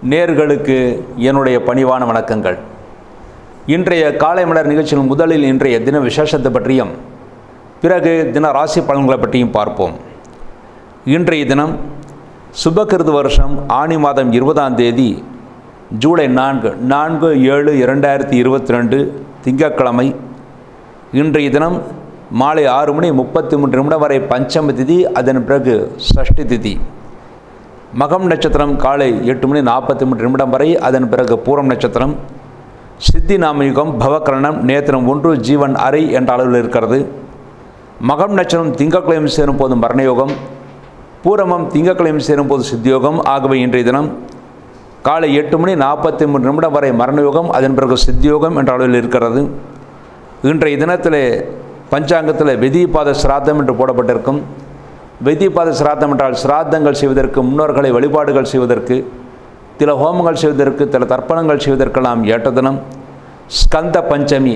நேர்களுக்கு என்னுடைய பணிவான வணக்கங்கள் இன்றைய காலை மலர் நிகழ்ச்சியில் முதலில் இன்றைய தின விசேஷத்தை பற்றியும் பிறகு தின ராசி பலன்களை பற்றியும் பார்ப்போம் இன்றைய தினம் சுபகிருது வருஷம் ஆணி மாதம் இருபதாம் தேதி ஜூலை நான்கு நான்கு ஏழு இரண்டாயிரத்தி இருபத்தி ரெண்டு திங்கட்கிழமை இன்றைய தினம் மாலை ஆறு மணி முப்பத்தி மூன்று நிமிடம் வரை பஞ்சம திதி அதன் பிறகு சஷ்டி திதி மகம் நட்சத்திரம் காலை எட்டு மணி நாற்பத்தி மூன்று நிமிடம் வரை அதன் பிறகு பூரம் நட்சத்திரம் சித்தி நாமயுகம் பவகரணம் நேத்திரம் ஒன்று ஜீவன் அறை என்ற அளவில் இருக்கிறது மகம் நட்சத்திரம் திங்கட்கிழமை சேரும் போது மரணயோகம் பூரமம் திங்கட்கிழமை சேரும் போது சித்தியோகம் ஆகவே இன்றைய தினம் காலை எட்டு மணி நாற்பத்தி மூன்று நிமிடம் வரை மரணயோகம் அதன் பிறகு சித்தியோகம் என்ற அளவில் இருக்கிறது இன்றைய தினத்திலே பஞ்சாங்கத்தில் வெதிபாத சிராத்தம் என்று போடப்பட்டிருக்கும் வெதிபாத சிராத்தம் என்றால் சிராத்தங்கள் செய்வதற்கு முன்னோர்களை வழிபாடுகள் செய்வதற்கு சில ஹோமங்கள் செய்வதற்கு சில தர்ப்பணங்கள் செய்வதற்கெல்லாம் ஏற்ற தினம் ஸ்கந்த பஞ்சமி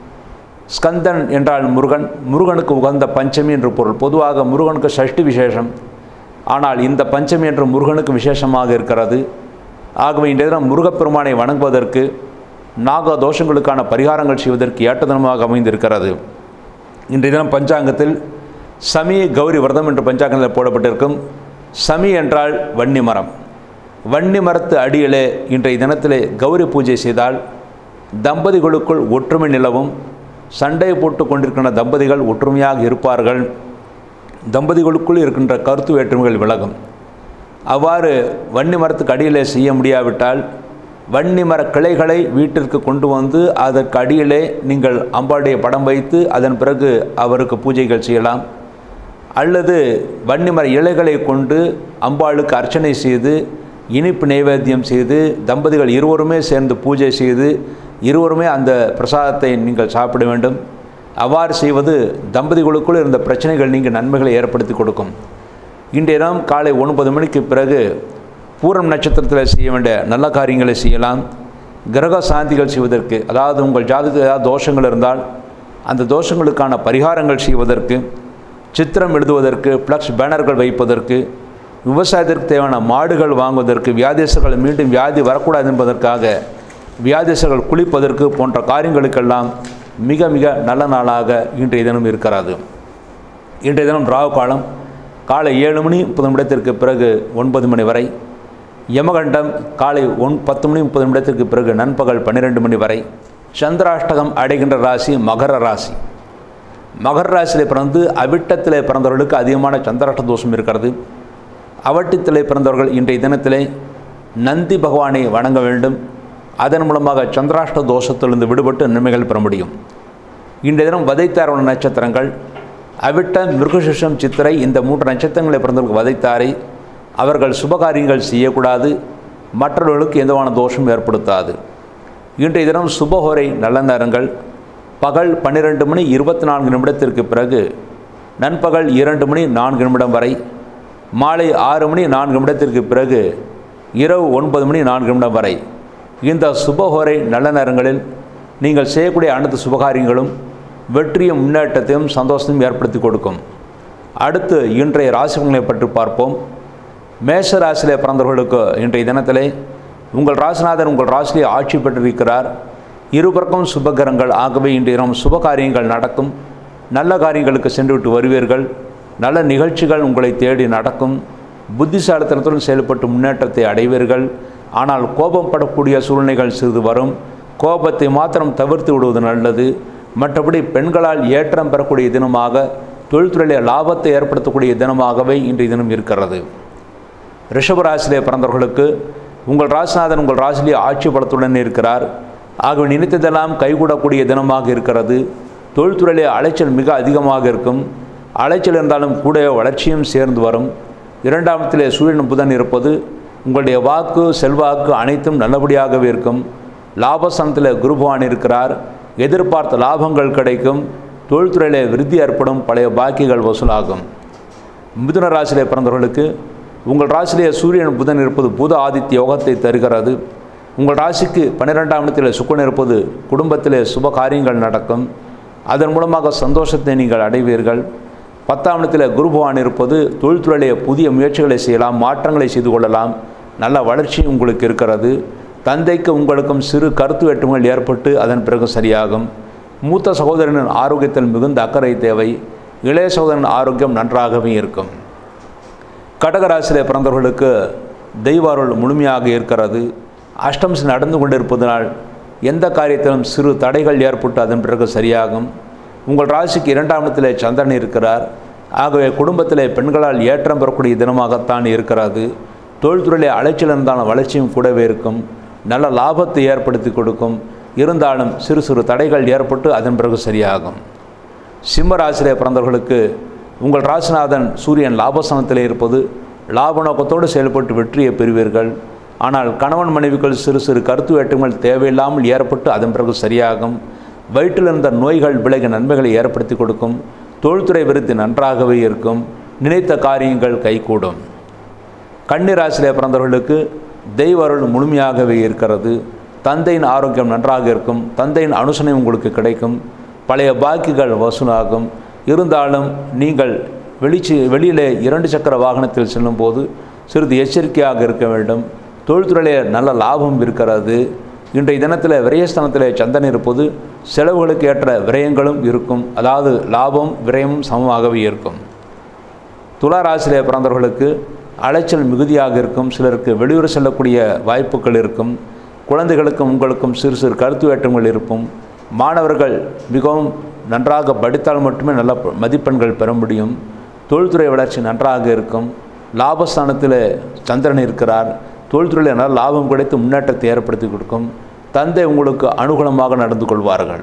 ஸ்கந்தன் என்றால் முருகன் முருகனுக்கு உகந்த பஞ்சமி என்று பொருள் பொதுவாக முருகனுக்கு சஷ்டி விசேஷம் ஆனால் இந்த பஞ்சமி என்று முருகனுக்கு விசேஷமாக இருக்கிறது ஆகவே இன்றைய தினம் முருகப்பெருமானை வணங்குவதற்கு நாக தோஷங்களுக்கான பரிகாரங்கள் செய்வதற்கு ஏற்ற தினமாக அமைந்திருக்கிறது இன்றைய தினம் பஞ்சாங்கத்தில் சமி கௌரி விரதம் என்று பஞ்சாங்கத்தில் போடப்பட்டிருக்கும் சமி என்றால் வன்னி மரம் வன்னி மரத்து அடியிலே இன்றைய தினத்திலே கௌரி பூஜை செய்தால் தம்பதிகளுக்குள் ஒற்றுமை நிலவும் சண்டை போட்டு கொண்டிருக்கின்ற தம்பதிகள் ஒற்றுமையாக இருப்பார்கள் தம்பதிகளுக்குள் இருக்கின்ற கருத்து வேற்றுமைகள் விலகும் அவ்வாறு வன்னி மரத்துக்கு அடியிலே செய்ய முடியாவிட்டால் வன்னி மர கிளைகளை வீட்டிற்கு கொண்டு வந்து அதற்கு அடியிலே நீங்கள் அம்பாளுடைய படம் வைத்து அதன் பிறகு அவருக்கு பூஜைகள் செய்யலாம் அல்லது வன்னி மர இலைகளை கொண்டு அம்பாளுக்கு அர்ச்சனை செய்து இனிப்பு நைவேத்தியம் செய்து தம்பதிகள் இருவருமே சேர்ந்து பூஜை செய்து இருவருமே அந்த பிரசாதத்தை நீங்கள் சாப்பிட வேண்டும் அவ்வாறு செய்வது தம்பதிகளுக்குள் இருந்த பிரச்சனைகள் நீங்கள் நன்மைகளை ஏற்படுத்தி கொடுக்கும் இன்றைய தினம் காலை ஒன்பது மணிக்கு பிறகு பூரம் நட்சத்திரத்தில் செய்ய வேண்டிய நல்ல காரியங்களை செய்யலாம் கிரக சாந்திகள் செய்வதற்கு அதாவது உங்கள் ஜாதகத்தில் ஏதாவது தோஷங்கள் இருந்தால் அந்த தோஷங்களுக்கான பரிகாரங்கள் செய்வதற்கு சித்திரம் எழுதுவதற்கு ப்ளக்ஸ் பேனர்கள் வைப்பதற்கு விவசாயத்திற்கு தேவையான மாடுகள் வாங்குவதற்கு வியாதேசர்கள் மீண்டும் வியாதி வரக்கூடாது என்பதற்காக வியாதேசர்கள் குளிப்பதற்கு போன்ற காரியங்களுக்கெல்லாம் மிக மிக நல்ல நாளாக இன்றைய தினம் இருக்கிறது இன்றைய தினம் ராகு காலம் காலை ஏழு மணி முப்பது நிமிடத்திற்கு பிறகு ஒன்பது மணி வரை யமகண்டம் காலை ஒன் பத்து மணி முப்பது நிமிடத்திற்கு பிறகு நண்பகல் பன்னிரெண்டு மணி வரை சந்திராஷ்டகம் அடைகின்ற ராசி மகர ராசி மகர ராசியிலே பிறந்து அவிட்டத்திலே பிறந்தவர்களுக்கு அதிகமான சந்திராஷ்ட தோஷம் இருக்கிறது அவட்டித்திலே பிறந்தவர்கள் இன்றைய தினத்திலே நந்தி பகவானை வணங்க வேண்டும் அதன் மூலமாக சந்திராஷ்ட தோஷத்திலிருந்து விடுபட்டு நன்மைகள் பெற முடியும் இன்றைய தினம் வதைத்தாரோட நட்சத்திரங்கள் அவிட்டம் மிருகசிஷம் சித்திரை இந்த மூன்று நட்சத்திரங்களை பிறந்தவர்களுக்கு வதைத்தாரை அவர்கள் சுபகாரியங்கள் செய்யக்கூடாது மற்றவர்களுக்கு எந்தவான தோஷம் ஏற்படுத்தாது இன்றைய தினம் சுபஹோரை நல்ல நேரங்கள் பகல் பன்னிரெண்டு மணி இருபத்தி நான்கு நிமிடத்திற்கு பிறகு நண்பகல் இரண்டு மணி நான்கு நிமிடம் வரை மாலை ஆறு மணி நான்கு நிமிடத்திற்கு பிறகு இரவு ஒன்பது மணி நான்கு நிமிடம் வரை இந்த சுபஹோரை நல்ல நேரங்களில் நீங்கள் செய்யக்கூடிய அனைத்து சுபகாரியங்களும் வெற்றியும் முன்னேற்றத்தையும் சந்தோஷத்தையும் ஏற்படுத்தி கொடுக்கும் அடுத்து இன்றைய ராசிகளை பற்றி பார்ப்போம் மேஷ ராசியிலே பிறந்தவர்களுக்கு இன்றைய தினத்திலே உங்கள் ராசிநாதன் உங்கள் ராசியிலே ஆட்சி பெற்றிருக்கிறார் இருபக்கம் சுபகரங்கள் ஆகவே இன்றைய தினம் சுப காரியங்கள் நடக்கும் நல்ல காரியங்களுக்கு சென்றுவிட்டு வருவீர்கள் நல்ல நிகழ்ச்சிகள் உங்களை தேடி நடக்கும் புத்திசாலித்தனத்துடன் செயல்பட்டு முன்னேற்றத்தை அடைவீர்கள் ஆனால் கோபம் படக்கூடிய சூழ்நிலைகள் சிறிது வரும் கோபத்தை மாத்திரம் தவிர்த்து விடுவது நல்லது மற்றபடி பெண்களால் ஏற்றம் பெறக்கூடிய தினமாக தொழில்துறையில் லாபத்தை ஏற்படுத்தக்கூடிய தினமாகவே இன்றைய தினம் இருக்கிறது ரிஷபராசிலே பிறந்தவர்களுக்கு உங்கள் ராசிநாதன் உங்கள் ராசிலே ஆட்சி பலத்துடன் இருக்கிறார் ஆகவே நினைத்ததெல்லாம் கைகூடக்கூடிய தினமாக இருக்கிறது தொழில்துறையிலே அலைச்சல் மிக அதிகமாக இருக்கும் அலைச்சல் இருந்தாலும் கூட வளர்ச்சியும் சேர்ந்து வரும் இரண்டாமத்திலே சூரியன் புதன் இருப்பது உங்களுடைய வாக்கு செல்வாக்கு அனைத்தும் நல்லபடியாகவே இருக்கும் லாபஸ்தானத்தில் குருபவான் இருக்கிறார் எதிர்பார்த்த லாபங்கள் கிடைக்கும் தொழில்துறையிலே விருத்தி ஏற்படும் பழைய பாக்கிகள் வசூலாகும் மிதுன ராசியிலே பிறந்தவர்களுக்கு உங்கள் ராசியிலே சூரியன் புதன் இருப்பது புத ஆதித்ய யோகத்தை தருகிறது உங்கள் ராசிக்கு பன்னிரெண்டாம் இடத்தில் சுக்கன் இருப்பது குடும்பத்திலே சுப காரியங்கள் நடக்கும் அதன் மூலமாக சந்தோஷத்தை நீங்கள் அடைவீர்கள் பத்தாம் இடத்தில் குரு பகவான் இருப்பது தொழில்துறையிலே புதிய முயற்சிகளை செய்யலாம் மாற்றங்களை செய்து கொள்ளலாம் நல்ல வளர்ச்சி உங்களுக்கு இருக்கிறது தந்தைக்கு உங்களுக்கும் சிறு கருத்து வேற்றுமைகள் ஏற்பட்டு அதன் பிறகு சரியாகும் மூத்த சகோதரனின் ஆரோக்கியத்தில் மிகுந்த அக்கறை தேவை இளைய சகோதரன் ஆரோக்கியம் நன்றாகவே இருக்கும் கடகராசியிலே பிறந்தவர்களுக்கு தெய்வ அருள் முழுமையாக இருக்கிறது அஷ்டம்ஸ் நடந்து கொண்டிருப்பதனால் எந்த காரியத்திலும் சிறு தடைகள் ஏற்பட்டு அதன் பிறகு சரியாகும் உங்கள் ராசிக்கு இரண்டாம் இடத்திலே சந்திரன் இருக்கிறார் ஆகவே குடும்பத்திலே பெண்களால் ஏற்றம் பெறக்கூடிய தினமாகத்தான் இருக்கிறது தொழில்துறையிலே அலைச்சல் இருந்தாலும் வளர்ச்சியும் கூடவே இருக்கும் நல்ல லாபத்தை ஏற்படுத்தி கொடுக்கும் இருந்தாலும் சிறு சிறு தடைகள் ஏற்பட்டு அதன் பிறகு சரியாகும் சிம்ம ராசியிலே பிறந்தவர்களுக்கு உங்கள் ராசிநாதன் சூரியன் லாபஸ்தானத்திலே இருப்பது லாப நோக்கத்தோடு செயல்பட்டு வெற்றியை பெறுவீர்கள் ஆனால் கணவன் மனைவிகள் சிறு சிறு கருத்து வேற்றுமைகள் தேவையில்லாமல் ஏற்பட்டு அதன் பிறகு சரியாகும் வயிற்றில் இருந்த நோய்கள் விலகி நன்மைகளை ஏற்படுத்தி கொடுக்கும் தொழில்துறை விருத்தி நன்றாகவே இருக்கும் நினைத்த காரியங்கள் கைகூடும் கன்னிராசியிலே பிறந்தவர்களுக்கு தெய்வ அருள் முழுமையாகவே இருக்கிறது தந்தையின் ஆரோக்கியம் நன்றாக இருக்கும் தந்தையின் அனுசனை உங்களுக்கு கிடைக்கும் பழைய பாக்கிகள் வசூலாகும் இருந்தாலும் நீங்கள் வெளிச்சு வெளியிலே இரண்டு சக்கர வாகனத்தில் செல்லும்போது சிறிது எச்சரிக்கையாக இருக்க வேண்டும் தொழில்துறையிலே நல்ல லாபம் இருக்கிறது இன்றைய தினத்தில் விரயஸ்தானத்தில் சந்தன் இருப்பது செலவுகளுக்கு ஏற்ற விரயங்களும் இருக்கும் அதாவது லாபம் விரயமும் சமமாகவே இருக்கும் துலா ராசியிலே பிறந்தவர்களுக்கு அலைச்சல் மிகுதியாக இருக்கும் சிலருக்கு வெளியூர் செல்லக்கூடிய வாய்ப்புகள் இருக்கும் குழந்தைகளுக்கும் உங்களுக்கும் சிறு சிறு கருத்து வேற்றங்கள் இருக்கும் மாணவர்கள் மிகவும் நன்றாக படித்தால் மட்டுமே நல்ல ப- மதிப்பெண்கள் பெற முடியும் தொழில்துறை வளர்ச்சி நன்றாக இருக்கும் லாபஸ்தானத்தில் சந்திரன் இருக்கிறார் தொழில்துறையில் நல்ல லாபம் கிடைத்து முன்னேற்றத்தை ஏற்படுத்தி கொடுக்கும் தந்தை உங்களுக்கு அனுகூலமாக நடந்து கொள்வார்கள்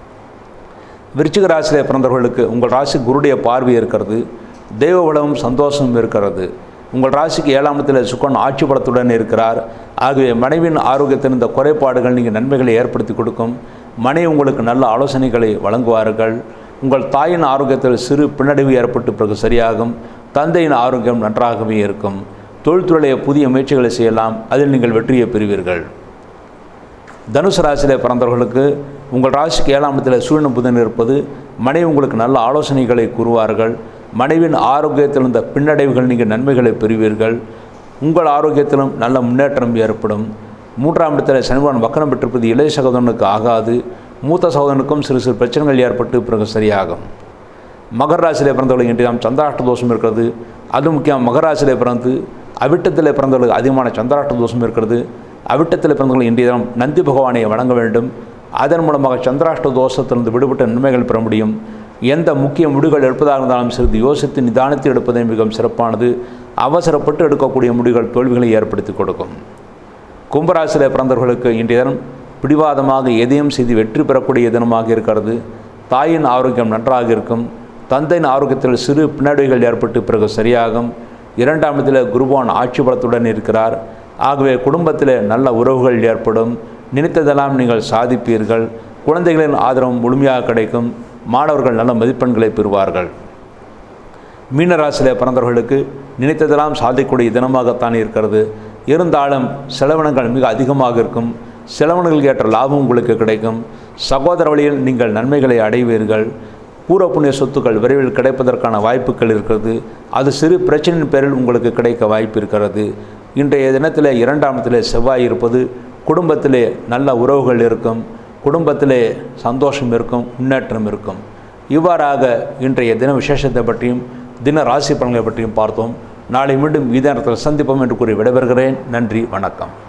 விருச்சிக ராசியிலே பிறந்தவர்களுக்கு உங்கள் ராசி குருடைய பார்வை இருக்கிறது தெய்வ வளமும் சந்தோஷமும் இருக்கிறது உங்கள் ராசிக்கு ஏழாம் இடத்தில் சுக்கன் ஆட்சி பலத்துடன் இருக்கிறார் ஆகவே மனைவியின் ஆரோக்கியத்தில் இந்த குறைபாடுகள் நீங்கள் நன்மைகளை ஏற்படுத்தி கொடுக்கும் மனைவி உங்களுக்கு நல்ல ஆலோசனைகளை வழங்குவார்கள் உங்கள் தாயின் ஆரோக்கியத்தில் சிறு பின்னடைவு ஏற்பட்டு பிறகு சரியாகும் தந்தையின் ஆரோக்கியம் நன்றாகவே இருக்கும் தொழில்துறையிலே புதிய முயற்சிகளை செய்யலாம் அதில் நீங்கள் வெற்றியை பெறுவீர்கள் தனுசு ராசியிலே பிறந்தவர்களுக்கு உங்கள் ராசிக்கு ஏழாம் இடத்தில் சூரியன் புதன் இருப்பது மனைவி உங்களுக்கு நல்ல ஆலோசனைகளை கூறுவார்கள் மனைவியின் ஆரோக்கியத்தில் இருந்த பின்னடைவுகள் நீங்கள் நன்மைகளை பெறுவீர்கள் உங்கள் ஆரோக்கியத்திலும் நல்ல முன்னேற்றம் ஏற்படும் மூன்றாம் இடத்தில் சனிவான் வக்கரம் பெற்றிருப்பது இளைய சகோதரனுக்கு ஆகாது மூத்த சகோதரனுக்கும் சிறு சிறு பிரச்சனைகள் ஏற்பட்டு பிறகு சரியாகும் மகர ராசியிலே பிறந்தவர்களுக்கு இன்றைய தினம் சந்திராஷ்ட தோஷம் இருக்கிறது அது முக்கியம் மகர ராசியிலே பிறந்து அவிட்டத்திலே பிறந்தவர்களுக்கு அதிகமான சந்திராஷ்ட தோஷம் இருக்கிறது அவிட்டத்தில் பிறந்தவர்கள் இன்றைய தினம் நந்தி பகவானை வணங்க வேண்டும் அதன் மூலமாக சந்திராஷ்ட தோஷத்திலிருந்து விடுபட்ட நன்மைகள் பெற முடியும் எந்த முக்கிய முடிவுகள் எடுப்பதாக இருந்தாலும் சிறிது யோசித்து நிதானத்தை எடுப்பதே மிகவும் சிறப்பானது அவசரப்பட்டு எடுக்கக்கூடிய முடிவுகள் தோல்விகளை ஏற்படுத்தி கொடுக்கும் கும்பராசியிலே பிறந்தவர்களுக்கு இன்றைய தினம் பிடிவாதமாக எதையும் செய்து வெற்றி பெறக்கூடிய தினமாக இருக்கிறது தாயின் ஆரோக்கியம் நன்றாக இருக்கும் தந்தையின் ஆரோக்கியத்தில் சிறு பின்னடைவுகள் ஏற்பட்டு பிறகு சரியாகும் இரண்டாம் இடத்தில் குருவான் ஆட்சி பலத்துடன் இருக்கிறார் ஆகவே குடும்பத்தில் நல்ல உறவுகள் ஏற்படும் நினைத்ததெல்லாம் நீங்கள் சாதிப்பீர்கள் குழந்தைகளின் ஆதரவு முழுமையாக கிடைக்கும் மாணவர்கள் நல்ல மதிப்பெண்களை பெறுவார்கள் மீனராசியிலே பிறந்தவர்களுக்கு நினைத்ததெல்லாம் சாதிக்கக்கூடிய தினமாகத்தான் இருக்கிறது இருந்தாலும் செலவினங்கள் மிக அதிகமாக இருக்கும் செலவினங்களுக்கு ஏற்ற லாபம் உங்களுக்கு கிடைக்கும் சகோதர வழியில் நீங்கள் நன்மைகளை அடைவீர்கள் பூர்வ புண்ணிய சொத்துக்கள் விரைவில் கிடைப்பதற்கான வாய்ப்புகள் இருக்கிறது அது சிறு பிரச்சனையின் பேரில் உங்களுக்கு கிடைக்க வாய்ப்பு இருக்கிறது இன்றைய தினத்தில் இரண்டாம் இடத்திலே செவ்வாய் இருப்பது குடும்பத்திலே நல்ல உறவுகள் இருக்கும் குடும்பத்திலே சந்தோஷம் இருக்கும் முன்னேற்றம் இருக்கும் இவ்வாறாக இன்றைய தின விசேஷத்தை பற்றியும் தின ராசி பலன்களை பற்றியும் பார்த்தோம் நாளை மீண்டும் இதே நேரத்தில் சந்திப்போம் என்று கூறி விடைபெறுகிறேன் நன்றி வணக்கம்